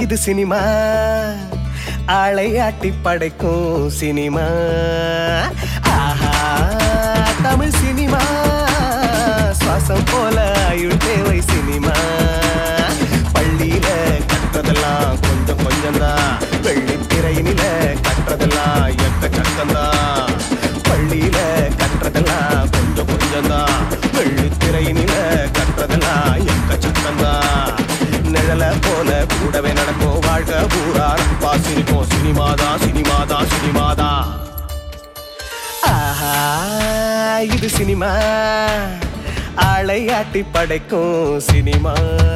இது சினிமா ஆளை ஆட்டி படைக்கும் சினிமா ஆஹா தமிழ் சினிமா சுவாசம் போல ஆயுள் தேவை சினிமா பள்ளியில கற்றதெல்லாம் கொஞ்சம் கொஞ்சம் தான் வெள்ளித்திரையினில கற்றதெல்லாம் எக்க சக்கம்தான் பள்ளியில கற்றதெல்லாம் கொஞ்சம் கொஞ்சம் தான் வெள்ளித்திரையினில கற்றதெல்லாம் எக்க சக்கம்தான் நிழல போல கூடவே நடக்கும் வாழ்க்கை பூரா நட்பா சிரிக்கும் சினிமாதான் சினிமாதான் சினிமாதான் ஆஹா இது சினிமா ஆளை ஆட்டி படைக்கும் சினிமா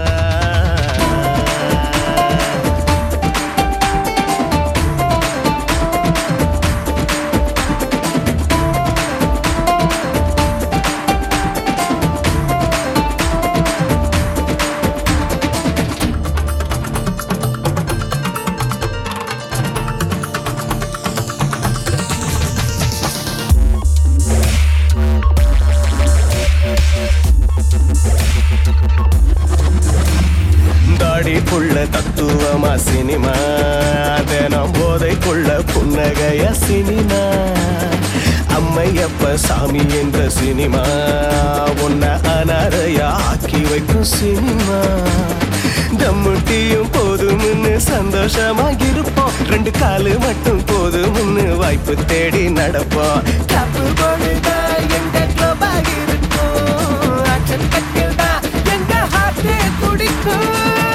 தாடிக்குள்ள தத்துவமா சினிமா தினம் போதைக்குள்ள புன்னகைய சினிமா அம்மையப்ப சாமி என்ற சினிமா உன்னை அனாதையா ஆக்கி வைக்கும் சினிமா தம்முட்டியும் போதும்னு சந்தோஷமா இருப்போம் ரெண்டு காலு மட்டும் போதும்னு வாய்ப்பு தேடி நடப்போம் தப்பு பொழுதா எங்க கிளப்பா இருக்கும் ஆக்ஷன் கட்டில்டா எங்க ஹார்ட்டே துடிக்கும்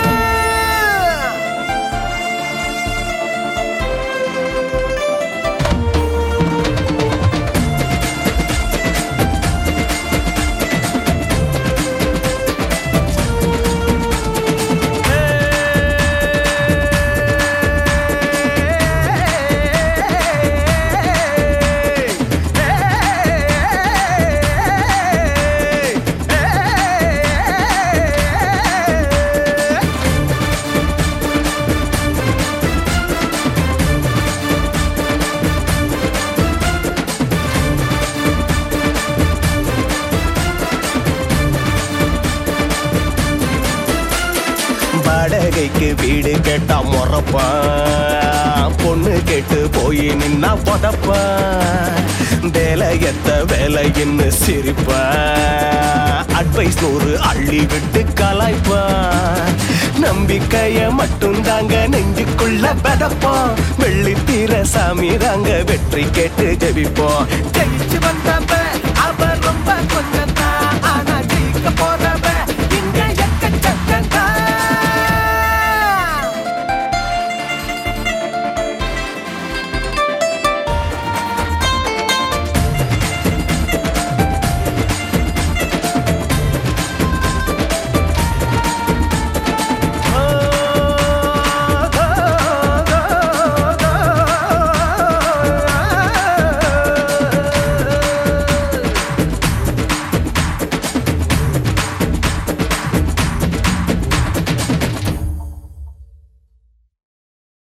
வாடகைக்கு வீடு கேட்டா முறப்பான் பொண்ணு கேட்டு போய் நின்னா புதப்பான் வேலையத்த வேலைன்னு சிரிப்பான் அட்வைஸ் நூறு அள்ளி விட்டு கலாய்ப்பான் நம்பிக்கைய மட்டும் தாங்க நெஞ்சுக்குள்ள பதப்போம் வெள்ளி தீர சாமி தாங்க வெற்றி கேட்டு ஜெபிப்போம் ஜெயிச்சு வந்தப்ப அவ ரொம்ப கொஞ்சம்